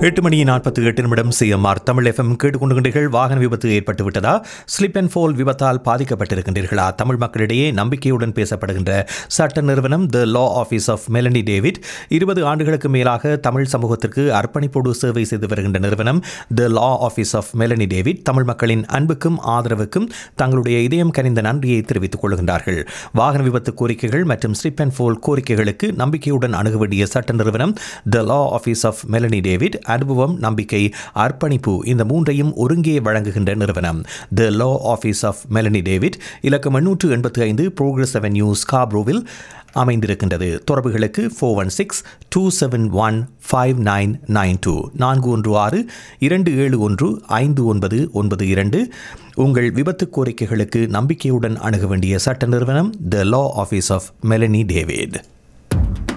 எட்டு மணி நாற்பத்தி எட்டு நிமிடம் சிஎம்ஆர் தமிழ் எஃப்எம் கேட்டுக்கொண்டுகின்றீர்கள் வாகன விபத்து ஏற்பட்டு விட்டதா ஸ்லிப் அண்ட் ஃபோல் விபத்தால் பாதிக்கப்பட்டிருக்கின்றீர்களா தமிழ் மக்களிடையே நம்பிக்கையுடன் பேசப்படுகின்ற சட்ட நிறுவனம் the law office of Melanie David இருபது ஆண்டுகளுக்கு மேலாக தமிழ் சமூகத்திற்கு அர்ப்பணிப்போடு சேவை செய்து வருகின்ற நிறுவனம் the law office of Melanie David தமிழ் மக்களின் அன்புக்கும் ஆதரவுக்கும் தங்களுடைய இதயம் கனிந்த நன்றியை தெரிவித்துக் கொள்கின்றார்கள் வாகன விபத்து கோரிக்கைகள் மற்றும் ஸ்லிப் அண்ட் ஃபோல் கோரிக்கைகளுக்கு நம்பிக்கையுடன் அணுக வேண்டிய சட்ட நிறுவனம் the law office of Melanie David அனுபவம் நம்பிக்கை அர்ப்பணிப்பு இந்த மூன்றையும் ஒருங்கே வழங்குகின்ற நிறுவனம் the law office of Melanie David இலக்கம் எண்ணூற்று எண்பத்தி ஐந்து ப்ரோக்ரஸ் அவென்யூ ஸ்காப்ரோவில் அமைந்திருக்கின்றது தொடர்புகளுக்கு four one six two seven one five nine nine two நான்கு ஒன்று ஆறு இரண்டு ஏழு ஒன்று ஐந்து ஒன்பது ஒன்பது இரண்டு உங்கள் விபத்து கோரிக்கைகளுக்கு நம்பிக்கையுடன் அணுக வேண்டிய சட்ட நிறுவனம் the law office of Melanie David